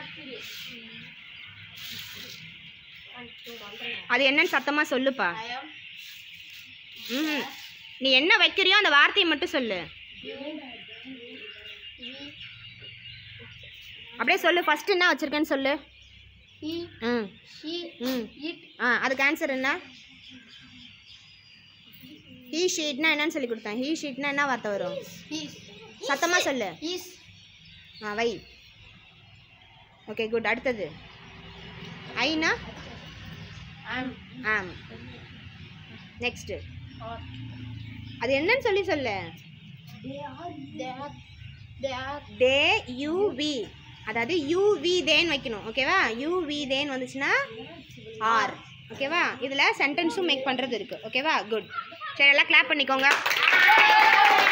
அது என்னன்னு சத்தமா சொல்லுப்பா ம் நீ என்ன வைக்கிறியோ அந்த வார்த்தையை மட்டும் சொல்லு அப்படியே சொல்லு ஃபர்ஸ்ட் என்ன வச்சிருக்கேன்னு சொல்லு ம் ம் ஆ அதுக்கு ஆன்சர் என்ன ஹீ ஷீட்னா என்னன்னு சொல்லி கொடுத்தேன் ஹீ ஷீட்னா என்ன வார்த்தை வரும் சத்தமா சொல்லு ஆ வை ஓகே குட் அடுத்தது ஐனா ஆம் நெக்ஸ்ட் அது என்னன்னு சொல்லி சொல்லு தே யூ வி அதாவது யூ வி தேன்னு வைக்கணும் ஓகேவா யூ வி தேன்னு வந்துச்சுன்னா ஆர் ஓகேவா இதில் சென்டென்ஸும் மேக் பண்ணுறது இருக்குது ஓகேவா குட் சரி எல்லாம் கிளாப் பண்ணிக்கோங்க